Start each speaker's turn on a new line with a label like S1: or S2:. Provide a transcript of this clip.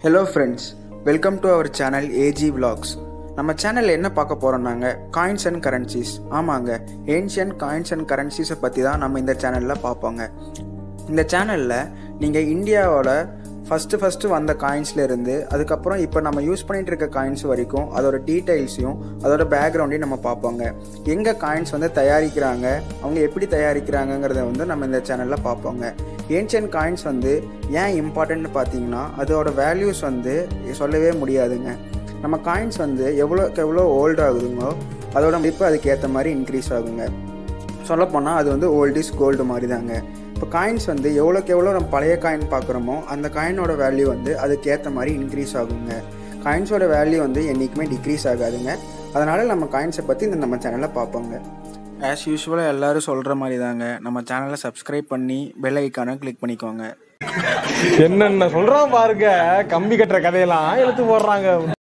S1: hello friends welcome to our channel AG vlogs நம்ம சேனலில் என்ன பார்க்க போகிறோம்னாங்க காயின்ஸ் அண்ட் கரன்சிஸ் ஆமாங்க ஏன்ஷியன் காயின்ஸ் அண்ட் கரன்சிஸை பற்றி தான் நம்ம இந்த சேனலில் பார்ப்போங்க இந்த சேனலில் நீங்கள் இந்தியாவோட ஃபஸ்ட்டு ஃபஸ்ட்டு வந்த காயின்ஸ்ல இருந்து அதுக்கப்புறம் இப்போ நம்ம யூஸ் பண்ணிட்டு இருக்க காயின்ஸ் வரைக்கும் அதோட டீட்டெயில்ஸையும் அதோட பேக்ரவுண்டையும் நம்ம பார்ப்போங்க எங்கே காயின்ஸ் வந்து தயாரிக்கிறாங்க அவங்க எப்படி தயாரிக்கிறாங்கங்கிறத வந்து நம்ம இந்த சேனலில் பார்ப்போங்க ஏன்ஷியன் காயின்ஸ் வந்து ஏன் இம்பார்ட்டன்ட்னு பார்த்தீங்கன்னா அதோட வேல்யூஸ் வந்து சொல்லவே முடியாதுங்க நம்ம காயின்ஸ் வந்து எவ்வளோக்கு எவ்வளோ ஓல்ட் ஆகுதுங்கோ அதோட மதிப்பு அதுக்கு ஏற்ற மாதிரி இன்க்ரீஸ் ஆகுங்க சொல்லப்போனால் அது வந்து ஓல்ட் இஸ் கோல்டு மாதிரி தாங்க இப்போ காயின்ஸ் வந்து எவ்வளோக்கு எவ்வளோ நம்ம பழைய காயின் பார்க்குறோமோ அந்த காயினோட வேல்யூ வந்து அதுக்கு ஏற்ற மாதிரி இன்க்ரீஸ் ஆகுங்க காயின்ஸோட வேல்யூ வந்து என்றைக்குமே டிக்ரீஸ் ஆகாதுங்க அதனால் நம்ம காயின்ஸை பற்றி இந்த நம்ம சேனலில் பார்ப்போங்க ஆஸ் யூஸ்வலாக எல்லோரும் சொல்கிற மாதிரி தாங்க நம்ம சேனலை சப்ஸ்கிரைப் பண்ணி பெல் ஐக்கானை கிளிக் பண்ணிக்கோங்க
S2: என்னென்ன சொல்றான் பாருங்க கம்பி கட்டுற கதையெல்லாம் இழுத்து போடுறாங்க